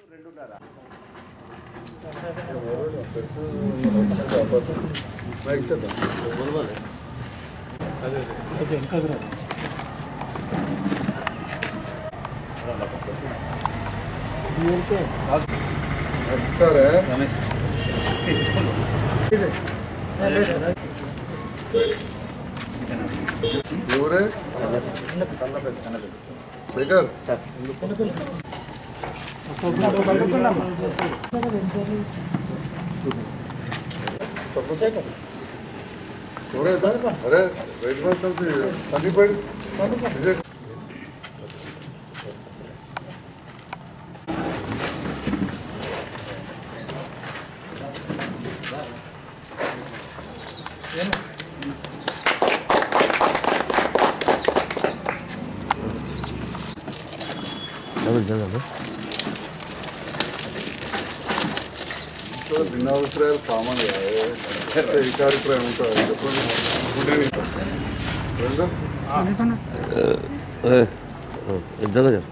ఇస్తారా ఎవరే శేఖర్ ఎవరైతే అరే రైతు బంధు తగ్గిపోయి విజయ్ సో భిన్నాభిప్రాయాలు కామన్ ఈ కార్యక్రమం ఉంటుంది చెప్పండి గుడ్ వెళ్దాం ఇద్దరు కదా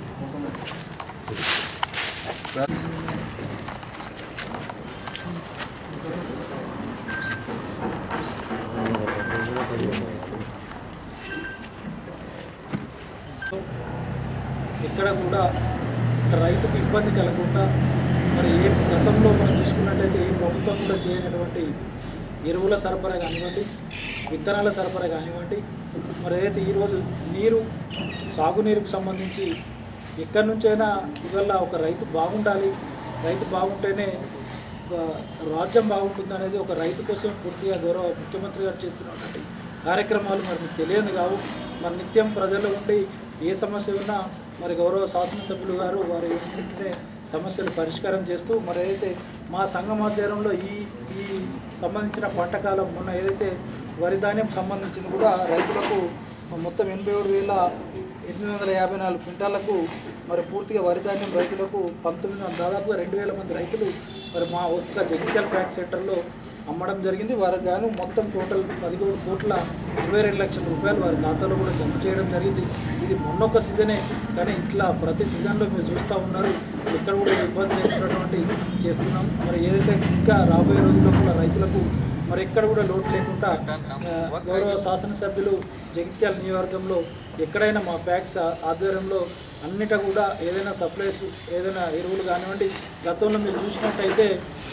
ఎక్కడ కూడా రైతుకు ఇబ్బంది కలగకుండా మరి ఏ గతంలో మనం చూసుకున్నట్టయితే ఏ ప్రభుత్వం కూడా చేయనటువంటి ఎరువుల సరఫరా కానివ్వండి విత్తనాల సరఫరా కానివ్వండి మరి ఏదైతే ఈరోజు నీరు సాగునీరుకు సంబంధించి ఎక్కడి నుంచైనా ఇవల్ల ఒక రైతు బాగుండాలి రైతు బాగుంటేనే ఒక రాజ్యం బాగుంటుంది అనేది ఒక రైతు కోసం పూర్తిగా గౌరవ ముఖ్యమంత్రి గారు చేస్తున్నటువంటి కార్యక్రమాలు మరి మీకు తెలియదు కావు మరి నిత్యం ప్రజల్లో ఉండి ఏ సమస్య ఉన్నా మరి గౌరవ శాసనసభ్యులు గారు వారి ఇంటినే సమస్యలు పరిష్కారం చేస్తూ మరి ఏదైతే మా సంఘం ఆధ్వర్యంలో ఈ ఈ సంబంధించిన పంట కాలం మొన్న ఏదైతే వరి ధాన్యం సంబంధించింది కూడా రైతులకు మొత్తం ఎనభై ఏడు వేల ఎనిమిది వందల యాభై నాలుగు క్వింటాలకు మరి పూర్తిగా వరి ధాన్యం రైతులకు పంతొమ్మిది వందల దాదాపుగా రెండు వేల మంది రైతులు మరి మా ఒక్క జగిత్యాల ఫ్యాక్ట్ సెంటర్లో అమ్మడం జరిగింది వారికి గాను మొత్తం టోటల్ పదిహేడు కోట్ల ఇరవై రెండు లక్షల రూపాయలు వారి ఖాతాలో కూడా జమ చేయడం జరిగింది ఇది మొన్నొక్క సీజనే కానీ ఇట్లా ప్రతి సీజన్లో మీరు చూస్తూ ఉన్నారు ఎక్కడ కూడా ఇబ్బంది లేకున్నటువంటి చేస్తున్నాం మరి ఏదైతే ఇంకా రాబోయే రోజుల్లో కూడా రైతులకు మరి ఎక్కడ కూడా లోటు లేకుండా ఆ, గౌరవ శాసనసభ్యులు జగిత్యాల నియోజకవర్గంలో ఎక్కడైనా మా ప్యాక్స్ ఆధ్వర్యంలో అన్నిట కూడా ఏదైనా సప్లైస్ ఏదైనా ఎరువులు కానివ్వండి గతంలో మీరు చూసినట్టయితే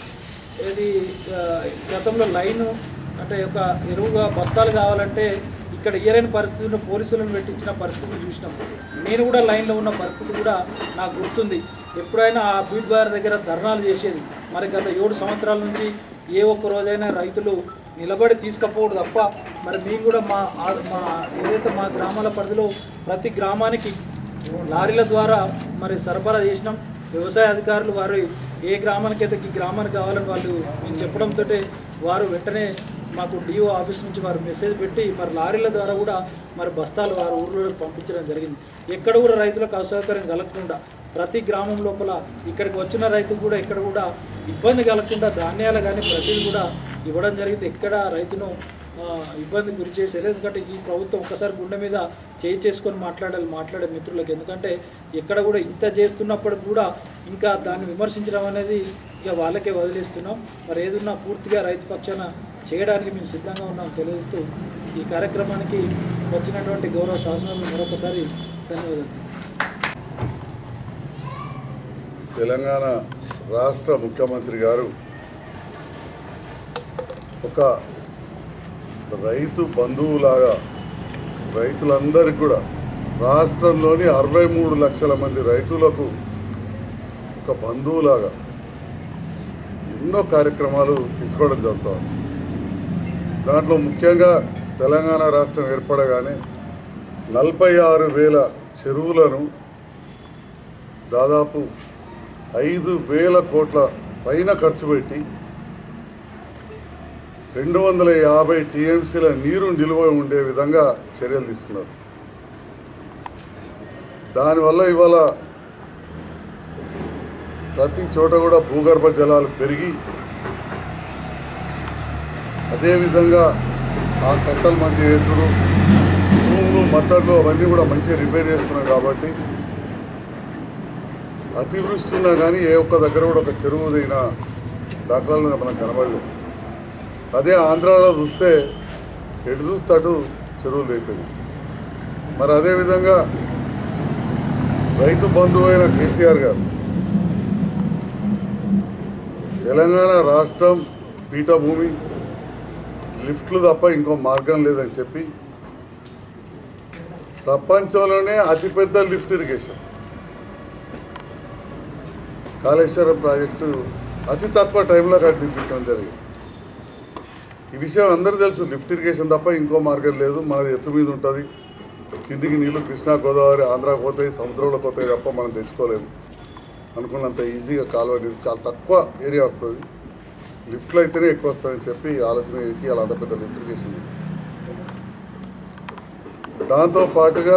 ఏది ఆ, గతంలో లైను అంటే ఒక ఎరువుగా బస్తాలు కావాలంటే ఇక్కడ ఇయరైన పరిస్థితుల్లో పోలీసులను పెట్టించిన పరిస్థితులు చూసినాం నేను కూడా లైన్లో ఉన్న పరిస్థితి కూడా నాకు గుర్తుంది ఎప్పుడైనా ఆ బీట్ బార్ దగ్గర ధర్నాలు చేసేది మరి గత ఏడు సంవత్సరాల నుంచి ఏ ఒక్క రోజైనా రైతులు నిలబడి తీసుకపోవడం తప్ప మరి మేము కూడా మా ఆ- మా ఏదైతే మా గ్రామాల పరిధిలో ప్రతి గ్రామానికి లారీల ద్వారా మరి సరఫరా చేసినాం వ్యవసాయ అధికారులు వారు ఏ గ్రామానికి అయితే ఈ గ్రామానికి కావాలని వాళ్ళు మేము చెప్పడంతో వారు వెంటనే మాకు డిఓ ఆఫీస్ నుంచి వారు మెసేజ్ పెట్టి మరి లారీల ద్వారా కూడా మరి బస్తాలు వారు ఊర్లోకి పంపించడం జరిగింది ఎక్కడ కూడా రైతులకు అసౌకర్యం కలగకుండా ప్రతి గ్రామం లోపల ఇక్కడికి వచ్చిన రైతుకు కూడా ఇక్కడ కూడా ఇబ్బంది కలగకుండా ధాన్యాలు కానీ ప్రతిదీ కూడా ఇవ్వడం జరిగింది ఎక్కడ రైతును ఆ, ఇబ్బంది గురి చేసేది ఎందుకంటే ఈ ప్రభుత్వం ఒకసారి గుండె మీద చేయి చేసుకొని మాట్లాడాలి మాట్లాడే మిత్రులకు ఎందుకంటే ఎక్కడ కూడా ఇంత చేస్తున్నప్పటికి కూడా ఇంకా దాన్ని విమర్శించడం అనేది ఇక వాళ్ళకే వదిలేస్తున్నాం మరి ఏదున్నా పూర్తిగా రైతు పక్షాన చేయడానికి మేము సిద్ధంగా ఉన్నాం తెలియజేస్తూ ఈ కార్యక్రమానికి వచ్చినటువంటి గౌరవ శాసనాలు మరొకసారి ధన్యవాదాలు తెలంగాణ రాష్ట్ర ముఖ్యమంత్రి గారు ఒక రైతు బంధువులాగా రైతులందరికీ కూడా రాష్ట్రంలోని అరవై మూడు లక్షల మంది రైతులకు ఒక బంధువులాగా ఎన్నో కార్యక్రమాలు తీసుకోవడం జరుగుతుంది దాంట్లో ముఖ్యంగా తెలంగాణ రాష్ట్రం ఏర్పడగానే నలభై ఆరు వేల చెరువులను దాదాపు ఐదు వేల కోట్ల పైన ఖర్చు పెట్టి రెండు వందల యాభై టీఎంసీల నీరు నిలువ ఉండే విధంగా చర్యలు తీసుకున్నారు దానివల్ల ఇవాళ ప్రతి చోట కూడా భూగర్భ జలాలు పెరిగి అదేవిధంగా ఆ కట్టలు మంచి వేసుడు భూములు మత్తళ్ళు అవన్నీ కూడా మంచిగా రిపేర్ చేసుకున్నాం కాబట్టి అతివృష్టి ఉన్నా కానీ ఏ ఒక్క దగ్గర కూడా ఒక చెరువు దిగిన దాఖలాలు మనకు కనబడలేదు అదే ఆంధ్రాలో చూస్తే ఎటు చూస్తే అటు చెరువులు అయిపోయింది మరి అదేవిధంగా రైతు బంధువు అయిన కేసీఆర్ గారు తెలంగాణ రాష్ట్రం పీఠభూమి లిఫ్ట్లు తప్ప ఇంకో మార్గం లేదని చెప్పి ప్రపంచంలోనే అతిపెద్ద లిఫ్ట్ ఇరిగేషన్ కాళేశ్వరం ప్రాజెక్టు అతి తక్కువ టైంలో కట్టించడం జరిగింది ఈ విషయం అందరూ తెలుసు లిఫ్ట్ ఇరిగేషన్ తప్ప ఇంకో మార్గం లేదు మనది ఎత్తు మీద ఉంటుంది కిందికి నీళ్లు కృష్ణా గోదావరి ఆంధ్రాకి పోతాయి సముద్రంలోకి పోతాయి తప్ప మనం తెచ్చుకోలేము అనుకున్నంత ఈజీగా కాలువ నీరు చాలా తక్కువ ఏరియా వస్తుంది లిఫ్ట్లో అయితేనే ఎక్కువ వస్తుందని చెప్పి ఆలోచన చేసి అలా అంత పెద్ద లిఫ్ట్ ఇరిగేషన్ దాంతో పాటుగా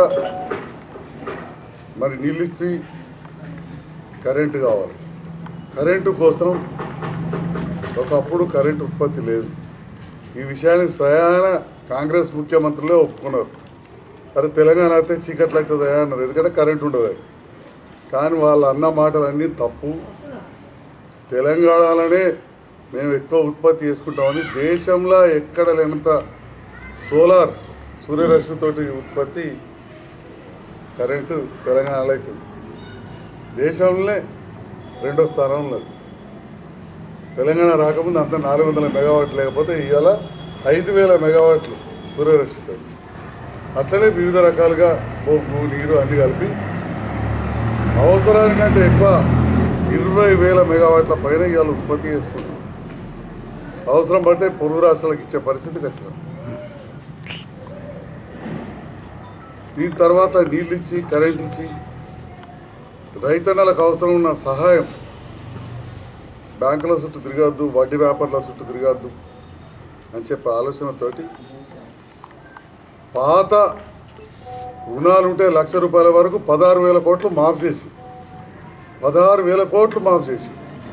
మరి నీళ్ళు ఇచ్చి కరెంటు కావాలి కరెంటు కోసం ఒకప్పుడు కరెంటు ఉత్పత్తి లేదు ఈ విషయాన్ని స్వయాన కాంగ్రెస్ ముఖ్యమంత్రులే ఒప్పుకున్నారు అరే తెలంగాణ అయితే చీకట్లు అవుతుంది అన్నారు ఎందుకంటే కరెంట్ ఉండదు కానీ వాళ్ళు అన్న మాటలన్నీ తప్పు తెలంగాణలోనే మేము ఎక్కువ ఉత్పత్తి చేసుకుంటామని దేశంలో ఎక్కడ లేనంత సోలార్ సూర్యరశ్మితోటి ఉత్పత్తి కరెంటు తెలంగాణలో అవుతుంది దేశంలోనే రెండో స్థానంలో ఉంది. తెలంగాణ రాకముందు అంత నాలుగు వందల మెగావాట్లు లేకపోతే ఇవాళ ఐదు వేల మెగావాట్లు సూర్యరశ్మితో అట్లనే వివిధ రకాలుగా బొగ్గు నీరు అన్ని కలిపి అవసరానికంటే ఎక్కువ ఇరవై వేల మెగావాట్ల పైన ఇవాళ ఉత్పత్తి చేసుకుంటాం అవసరం పడితే పొరుగు రాష్ట్రాలకు ఇచ్చే పరిస్థితికి వచ్చినాం దీని తర్వాత నీళ్ళు ఇచ్చి కరెంట్ ఇచ్చి రైతన్నలకు అవసరం ఉన్న సహాయం బ్యాంకుల చుట్టూ తిరగద్దు వడ్డీ వ్యాపారుల చుట్టూ తిరగద్దు అని చెప్పే ఆలోచనతోటి పాత రుణాలు ఉంటే లక్ష రూపాయల వరకు పదహారు వేల కోట్లు మాఫ్ చేసి పదహారు వేల కోట్లు మాఫ్ చేసి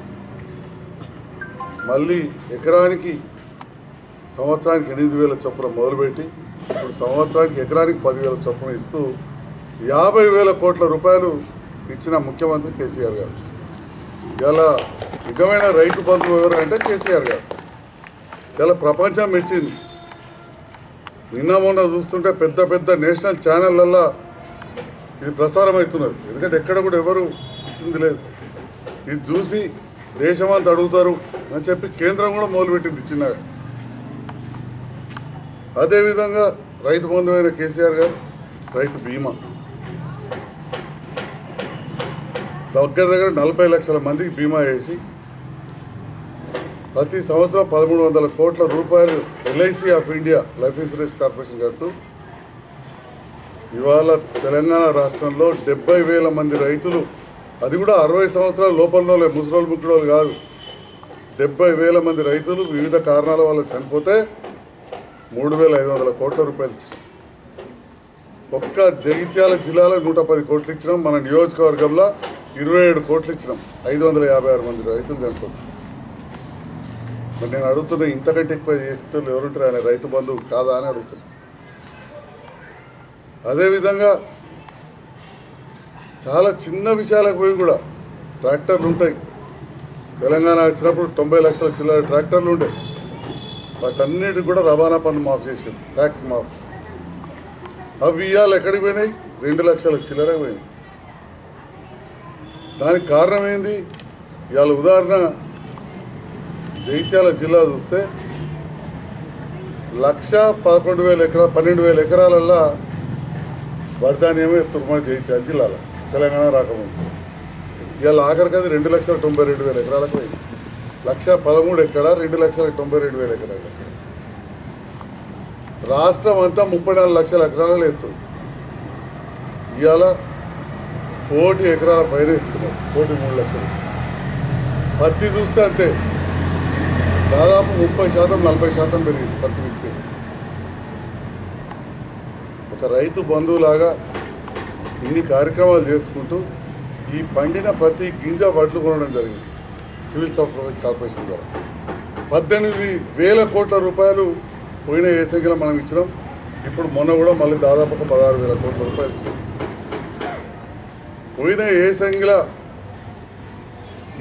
మళ్ళీ ఎకరానికి సంవత్సరానికి ఎనిమిది వేల చొప్పున మొదలుపెట్టి ఇప్పుడు సంవత్సరానికి ఎకరానికి పదివేల చొప్పున ఇస్తూ యాభై వేల కోట్ల రూపాయలు ఇచ్చిన ముఖ్యమంత్రి కేసీఆర్ గారు ఇలా నిజమైన రైతు బంధువు ఎవరు అంటే కేసీఆర్ గారు ఇలా ప్రపంచం మెచ్చింది నిన్న మొన్న చూస్తుంటే పెద్ద పెద్ద నేషనల్ ఛానళ్ళల్లో ఇది ప్రసారం అవుతున్నది ఎందుకంటే ఎక్కడ కూడా ఎవరు ఇచ్చింది లేదు ఇది చూసి దేశమంతా అడుగుతారు అని చెప్పి కేంద్రం కూడా మొదలుపెట్టింది చిన్నగా అదేవిధంగా రైతు బంధువైన కేసీఆర్ గారు రైతు బీమా దగ్గర దగ్గర నలభై లక్షల మందికి బీమా వేసి ప్రతి సంవత్సరం పదమూడు వందల కోట్ల రూపాయలు LIC of India life insurance corporation కడుతూ ఇవాళ తెలంగాణ రాష్ట్రంలో డెబ్బై వేల మంది రైతులు అది కూడా అరవై సంవత్సరాల లోపల ముసలోళ్ళు ముక్కుడోళ్ళు కాదు డెబ్బై వేల మంది రైతులు వివిధ కారణాల వల్ల చనిపోతే మూడు వేల ఐదు వందల కోట్ల రూపాయలు ఇచ్చారు ఒక్క జగిత్యాల జిల్లాలో నూట పది కోట్లు ఇచ్చినాం మన నియోజకవర్గంలో ఇరవై ఏడు కోట్లు ఇచ్చినాం ఐదు వందల యాభై ఆరు మంది రైతులు చనిపోతారు మరి నేను అడుగుతున్నా ఇంతకంటే ఎక్కువ చేసేటోళ్ళు ఎవరుంటారు ఆయన రైతు బంధువు కాదా అని అడుగుతున్నా అదేవిధంగా చాలా చిన్న విషయాలకు పోయి కూడా ట్రాక్టర్లు ఉంటాయి తెలంగాణ వచ్చినప్పుడు తొంభై లక్షల చిల్లర ట్రాక్టర్లు ఉండే వాటన్నిటికి కూడా రవాణా పన్ను మాఫ్ చేసింది ట్యాక్స్ మాఫ్ అవి ఇవాళ ఎక్కడికి పోయినాయి రెండు లక్షల చిల్లర పోయినాయి దానికి కారణం ఏంది ఇవాళ ఉదాహరణ జగిత్యాల జిల్లా చూస్తే లక్ష పదకొండు వేల ఎకరా పన్నెండు వేల ఎకరాలల్లో వర్ధాన్యమే తుర్మడి జగిత్యాల జిల్లాలో తెలంగాణ రాకముందు ఇవాళ ఆఖరికి అది రెండు లక్షల తొంభై రెండు వేల ఎకరాలకు పోయింది లక్ష పదమూడు ఎక్కడ రెండు లక్షల తొంభై రెండు వేల ఎకరాలు రాష్ట్రం అంతా ముప్పై నాలుగు లక్షల ఎకరాలలో ఎత్తుంది ఇవాళ కోటి ఎకరాల పైన ఇస్తున్నారు కోటి మూడు లక్షలు పత్తి చూస్తే అంతే దాదాపు ముప్పై శాతం నలభై శాతం పెరిగింది పత్తి విస్తీర్ణం ఒక రైతు బంధువులాగా ఇన్ని కార్యక్రమాలు చేసుకుంటూ ఈ పండిన ప్రతి గింజ వడ్లు కొనడం జరిగింది సివిల్ సప్లై కార్పొరేషన్ ద్వారా పద్దెనిమిది వేల కోట్ల రూపాయలు పోయిన ఏసంగిలో మనం ఇచ్చినాం ఇప్పుడు మొన్న కూడా మళ్ళీ దాదాపు ఒక పదహారు వేల కోట్ల రూపాయలు ఇచ్చినాం పోయిన ఏసంగిలో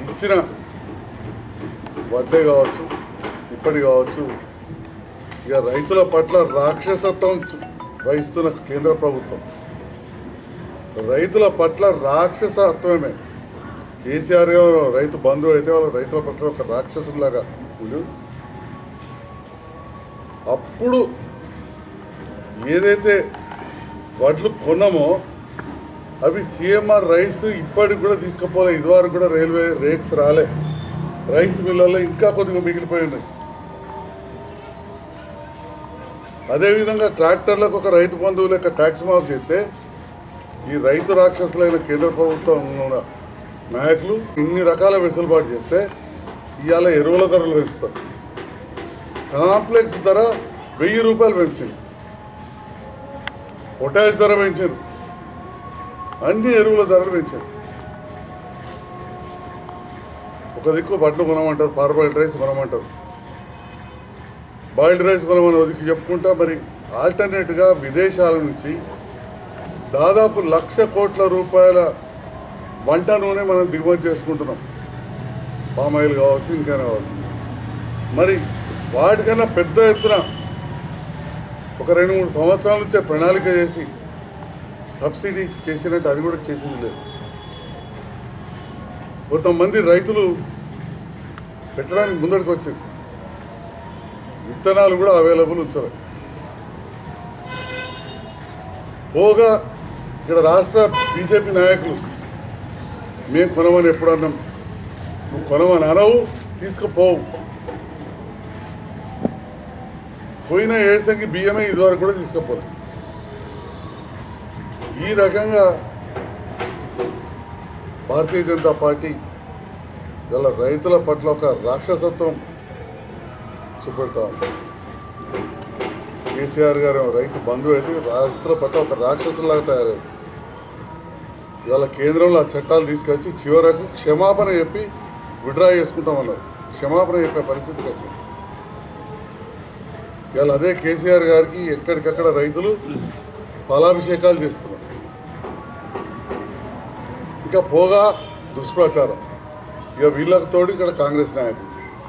ఇచ్చిన వడ్లే కావచ్చు ఇప్పటి కావచ్చు ఇక రైతుల పట్ల రాక్షసత్వం వహిస్తున్న కేంద్ర ప్రభుత్వం రైతుల పట్ల రాక్షసత్వమే కేసీఆర్ గారు రైతు బంధువు అయితే వాళ్ళ రైతుల పట్ల ఒక రాక్షసులాగా ఉండు అప్పుడు ఏదైతే వడ్లు కొన్నామో అవి సిఎంఆర్ రైస్ ఇప్పటికి కూడా తీసుకుపోలే ఇదివరకు కూడా రైల్వే రేక్స్ రాలే రైస్ మిల్లల్లో ఇంకా కొద్దిగా మిగిలిపోయి ఉన్నాయి అదేవిధంగా ట్రాక్టర్లకు ఒక రైతు బంధువు లెక్క ట్యాక్స్ మాఫ్ చేస్తే ఈ రైతు రాక్షసులైన కేంద్ర ప్రభుత్వం ఉన్న నాయకులు ఇన్ని రకాల వెసులుబాటు చేస్తే ఇవాళ ఎరువుల ధరలు పెంచుతారు కాంప్లెక్స్ ధర వెయ్యి రూపాయలు పెంచింది పొటాష్ ధర పెంచారు అన్ని ఎరువుల ధరలు పెంచారు ఒక దిక్కు బట్టలు కొనమంటారు పార్బాయిల్డ్ రైస్ కొనమంటారు బాయిల్డ్ రైస్ కొనమని ఒక దిక్కు చెప్పుకుంటా మరి ఆల్టర్నేట్గా విదేశాల నుంచి దాదాపు లక్ష కోట్ల రూపాయల వంట నూనె మనం దిగుమతి చేసుకుంటున్నాం పామాయిల్ కావచ్చు ఇంకా కావచ్చు మరి వాటికన్నా పెద్ద ఎత్తున ఒక రెండు మూడు సంవత్సరాల నుంచే ప్రణాళిక చేసి సబ్సిడీ చేసినట్టు అది కూడా చేసింది లేదు కొంతమంది రైతులు పెట్టడానికి ముందరికి వచ్చింది విత్తనాలు కూడా అవైలబుల్ ఉంచారు పోగా ఇక్కడ రాష్ట్ర బీజేపీ నాయకులు మేము కొనమని ఎప్పుడు అన్నాం నువ్వు కొనమని అనవు తీసుకుపోవు పోయిన ఏసంగి బియ్యమే ఇదివరకు కూడా తీసుకుపోలేదు ఈ రకంగా భారతీయ జనతా పార్టీ గల రైతుల పట్ల ఒక రాక్షసత్వం చూపెడతా ఉంది కేసీఆర్ గారు రైతు బంధువు అయితే రైతుల పట్ల ఒక రాక్షసులాగా తయారైంది ఇవాళ కేంద్రంలో ఆ చట్టాలు తీసుకొచ్చి చివరకు క్షమాపణ చెప్పి విడ్రా చేసుకుంటామన్నారు క్షమాపణ చెప్పే పరిస్థితికి వచ్చింది ఇవాళ అదే కేసీఆర్ గారికి ఎక్కడికక్కడ రైతులు ఫలాభిషేకాలు చేస్తున్నారు ఇక పోగా దుష్ప్రచారం ఇక వీళ్ళకి తోడు ఇక్కడ కాంగ్రెస్ నాయకులు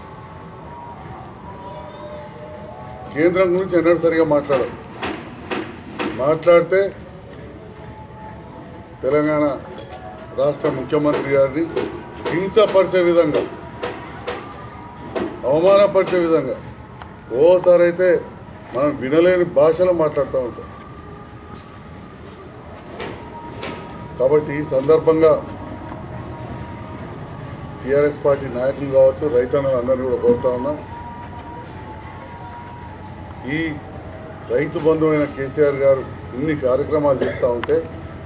కేంద్రం గురించి ఎన్నడూ సరిగా మాట్లాడరు మాట్లాడితే తెలంగాణ రాష్ట్ర ముఖ్యమంత్రి గారిని హింసపరిచే విధంగా అవమానపరిచే విధంగా ఓసారి అయితే మనం వినలేని భాషలో మాట్లాడుతూ ఉంటాం కాబట్టి ఈ సందర్భంగా టీఆర్ఎస్ పార్టీ నాయకులు కావచ్చు రైతన్నలు అందరినీ కూడా కోరుతా ఉన్నా ఈ రైతు బంధువైన కేసీఆర్ గారు ఇన్ని కార్యక్రమాలు చేస్తూ ఉంటే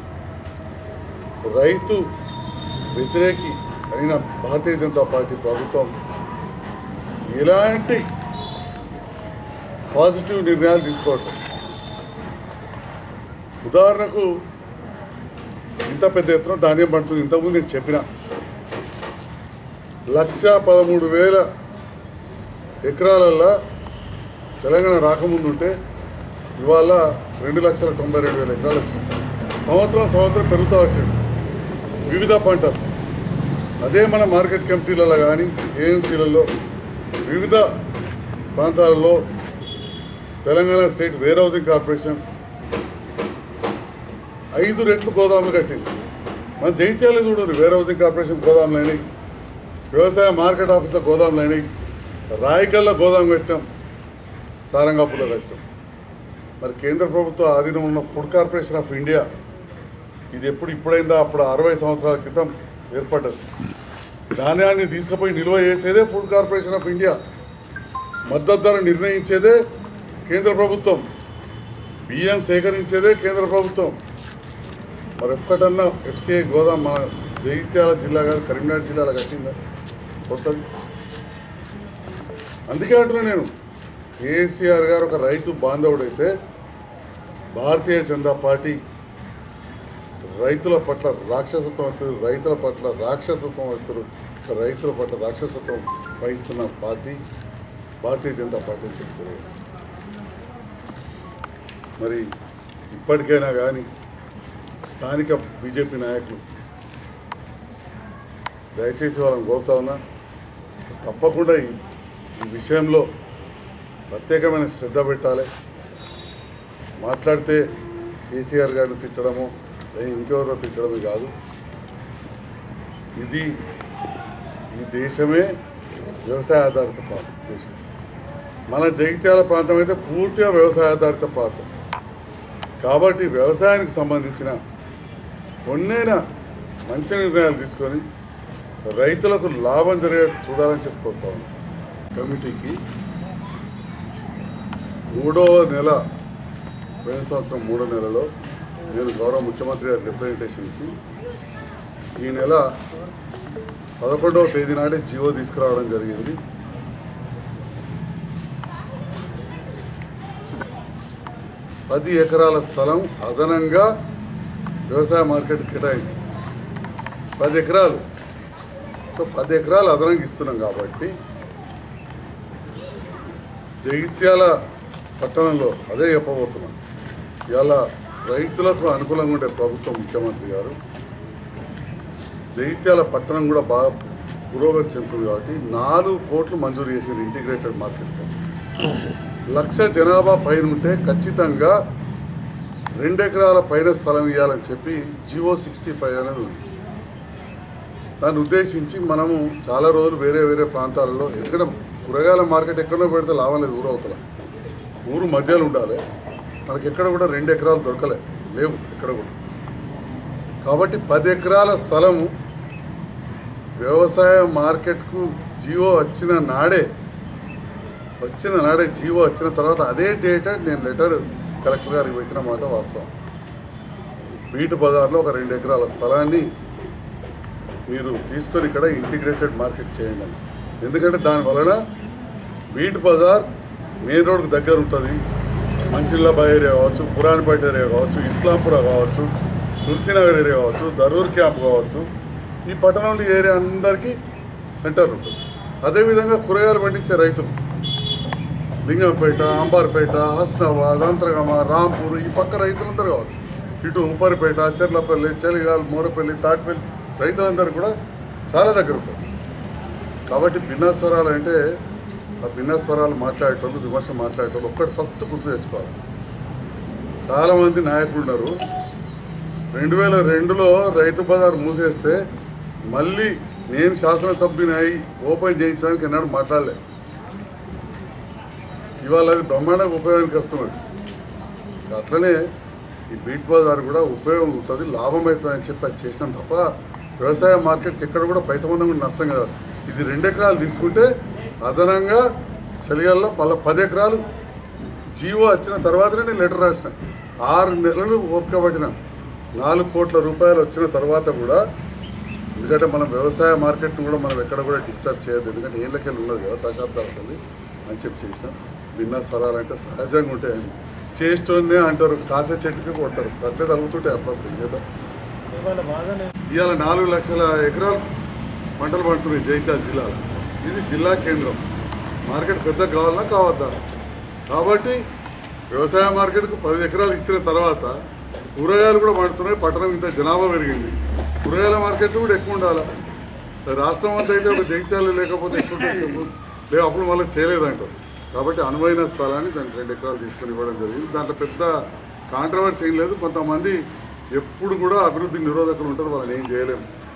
రైతు వ్యతిరేకి అయిన భారతీయ జనతా పార్టీ ప్రభుత్వం ఎలాంటి పాజిటివ్ నిర్ణయాలు తీసుకోవటం ఉదాహరణకు ఇంత పెద్ద ఎత్తున ధాన్యం పడుతుంది ఇంతకుముందు నేను చెప్పిన లక్ష పదమూడు వేల ఎకరాలల్లో తెలంగాణ రాకముందు ఉంటే ఇవాళ రెండు లక్షల తొంభై రెండు వేల ఎకరాలు వచ్చింది సంవత్సరం సంవత్సరం పెరుగుతూ వచ్చింది వివిధ పంటలు అదే మన మార్కెట్ కమిటీలలో కానీ ఏఎంసీలలో వివిధ ప్రాంతాలలో Telangana state warehousing corporation ఐదు రెట్లు గోదాములు కట్టింది మన జైత్యాలు చూడండి వేర్ హౌసింగ్ కార్పొరేషన్ గోదాములు అయినాయి వ్యవసాయ మార్కెట్ ఆఫీస్లో గోదాములు అయినాయి రాయకల్లో గోదాం కట్టాం సారంగాపూర్లో కట్టాం మరి కేంద్ర ప్రభుత్వ ఆధీనం ఉన్న ఫుడ్ కార్పొరేషన్ ఆఫ్ ఇండియా ఇది ఎప్పుడు ఇప్పుడైందా అప్పుడు అరవై సంవత్సరాల క్రితం ఏర్పడ్డది ధాన్యాన్ని తీసుకుపోయి నిల్వ చేసేదే ఫుడ్ కార్పొరేషన్ ఆఫ్ ఇండియా మద్దతు ధర నిర్ణయించేదే కేంద్ర ప్రభుత్వం బియ్యం సేకరించేదే కేంద్ర ప్రభుత్వం మరి ఒక్కటన్నా ఎఫ్సిఐ గోదాం మన జగిత్యాల జిల్లా కానీ కరీంనగర్ జిల్లాలో కట్టిందా కొత్తది అందుకే అంటున్నా నేను కేసీఆర్ గారు ఒక రైతు బాంధవుడైతే భారతీయ జనతా పార్టీ రైతుల పట్ల రాక్షసత్వం వస్తుంది రైతుల పట్ల రాక్షసత్వం వస్తారు రైతుల పట్ల రాక్షసత్వం వహిస్తున్న పార్టీ భారతీయ జనతా పార్టీ అని చెప్పి తెలియజేస్తున్నాను. మరి ఇప్పటికైనా కానీ స్థానిక బీజేపీ నాయకులు దయచేసి వాళ్ళని కోరుతా ఉన్నా తప్పకుండా ఈ ఈ విషయంలో ప్రత్యేకమైన శ్రద్ధ పెట్టాలి మాట్లాడితే కేసీఆర్ గారిని తిట్టడము లేదా ఇంకెవరో తిట్టడమే కాదు ఇది ఈ దేశమే వ్యవసాయ ఆధారిత ప్రాంతం దేశం మన జగిత్యాల ప్రాంతం అయితే పూర్తిగా వ్యవసాయ ఆధారిత ప్రాంతం కాబట్టి వ్యవసాయానికి సంబంధించిన కొన్నైనా మంచి నిర్ణయాలు తీసుకొని రైతులకు లాభం జరిగేట్టు చూడాలని చెప్పుకుంటా ఉన్నాం కమిటీకి మూడవ నెల పోయిన సంవత్సరం మూడో నెలలో నేను గౌరవ ముఖ్యమంత్రి గారి రిప్రజెంటేషన్ ఇచ్చి ఈ నెల పదకొండవ తేదీ నాడే జీవో తీసుకురావడం జరిగింది పది ఎకరాల స్థలం అదనంగా వ్యవసాయ మార్కెట్ కేటాయిస్తుంది పది ఎకరాలు సో పది ఎకరాలు అదనంగా ఇస్తున్నాం కాబట్టి జగిత్యాల పట్టణంలో అదే చెప్పబోతున్నాం ఇవాళ రైతులకు అనుకూలంగా ఉండే ప్రభుత్వం ముఖ్యమంత్రి గారు జగిత్యాల పట్టణం కూడా బాగా పురోగతి చెందుతుంది కాబట్టి నాలుగు కోట్లు మంజూరు చేశారు ఇంటిగ్రేటెడ్ మార్కెట్ కోసం లక్ష జనాభా పైన ఉంటే ఖచ్చితంగా రెండు ఎకరాల పైన స్థలం ఇవ్వాలని చెప్పి జియో సిక్స్టీ ఫైవ్ అనేది ఉంది దాన్ని ఉద్దేశించి మనము చాలా రోజులు వేరే వేరే ప్రాంతాలలో ఎక్కడ కూరగాయల మార్కెట్ ఎక్కడో పెడితే లాభం లేదు ఊరు అవతల ఊరు మధ్యలో ఉండాలి మనకి ఎక్కడ కూడా రెండు ఎకరాలు దొరకలే లేవు ఎక్కడ కూడా కాబట్టి పది ఎకరాల స్థలము వ్యవసాయ మార్కెట్కు జియో వచ్చిన నాడే వచ్చిన నాడే జీవో వచ్చిన తర్వాత అదే డేట్ నేను లెటర్ కలెక్టర్ గారికి పెట్టిన మాట వాస్తవం బీట్ బజార్లో ఒక రెండు ఎకరాల స్థలాన్ని మీరు తీసుకొని ఇక్కడ ఇంటిగ్రేటెడ్ మార్కెట్ చేయండి అని ఎందుకంటే దాని వలన బీట్ బజార్ మెయిన్ రోడ్కి దగ్గర ఉంటుంది మంచిల్లాబాయ్ ఏరియా కావచ్చు పురాణపేట ఏరియా కావచ్చు ఇస్లాంపుర కావచ్చు తులసీనగర్ ఏరియా కావచ్చు దరూర్ క్యాంప్ కావచ్చు ఈ పట్టణంలో ఈ ఏరియా అందరికీ సెంటర్ ఉంటుంది అదేవిధంగా కూరగాయలు పండించే రైతులు లింగంపేట అంబార్పేట హస్నాబాద్ అంతర్గమ రాంపూర్ ఈ పక్క రైతులందరూ కావచ్చు ఇటు ఉప్పరిపేట చెర్లపల్లి చెలిగాల్ మూరపల్లి తాటిపల్లి రైతులందరూ కూడా చాలా దగ్గర ఉంటారు కాబట్టి భిన్న స్వరాలు అంటే ఆ భిన్న స్వరాలు మాట్లాడేటోళ్ళు విమర్శ మాట్లాడేటోళ్ళు ఒక్కటి ఫస్ట్ గుర్తు తెచ్చుకోవాలి చాలామంది నాయకులు ఉన్నారు రెండు వేల రెండులో రైతు బజార్ మూసేస్తే మళ్ళీ నేను శాసనసభ్యుని అయి ఓపెన్ చేయించడానికి ఎన్నాడు మాట్లాడలే ఇవాళ అది బ్రహ్మాండంగా ఉపయోగానికి వస్తున్నది అట్లనే ఈ బీట్ బజార్ కూడా ఉపయోగం ఉంటుంది లాభం అవుతుందని చెప్పి అది చేసాం తప్ప వ్యవసాయ మార్కెట్కి ఎక్కడ కూడా పై సంబంధం కూడా నష్టం కదా ఇది రెండు ఎకరాలు తీసుకుంటే అదనంగా చలిగాల్లో మళ్ళీ పది ఎకరాలు జీవో వచ్చిన తర్వాతనే నేను లెటర్ రాసిన ఆరు నెలలు ఓపిక పట్టిన నాలుగు కోట్ల రూపాయలు వచ్చిన తర్వాత కూడా ఎందుకంటే మనం వ్యవసాయ మార్కెట్ని కూడా మనం ఎక్కడ కూడా డిస్టర్బ్ చేయొద్దు ఎందుకంటే ఏళ్ళకెళ్ళి ఉన్నది కదా దశాబ్దాలు అవుతుంది అని చెప్పి చేసాం భిన్న స్వరాలు అంటే సహజంగా ఉంటాయండి చేస్తూనే అంటారు కాసే చెట్టుకి కొడతారు అట్లే తగ్గుతుంటాయి అప్పుడు కదా ఇవాళ నాలుగు లక్షల ఎకరాలు పంటలు పండుతున్నాయి జైత్యాల జిల్లాలో ఇది జిల్లా కేంద్రం మార్కెట్ పెద్ద కావాలన్నా కావద్దా కాబట్టి వ్యవసాయ మార్కెట్కు పది ఎకరాలు ఇచ్చిన తర్వాత కూరగాయలు కూడా పండుతున్నాయి పట్టణం ఇంత జనాభా పెరిగింది కూరగాయల మార్కెట్లు కూడా ఎక్కువ ఉండాలి రాష్ట్రం అంతా అయితే ఒక జగిత్యాలు లేకపోతే ఎక్కువ ఉంటుంది చెప్పు లేదు అప్పుడు మళ్ళీ చేయలేదంటారు కాబట్టి అనువైన స్థలాన్ని దానికి రెండు ఎకరాలు తీసుకొని ఇవ్వడం జరిగింది దాంట్లో పెద్ద కాంట్రవర్సీ ఏం లేదు కొంతమంది ఎప్పుడు కూడా అభివృద్ధి నిరోధకులు ఉంటారు వాళ్ళని ఏం చేయలేము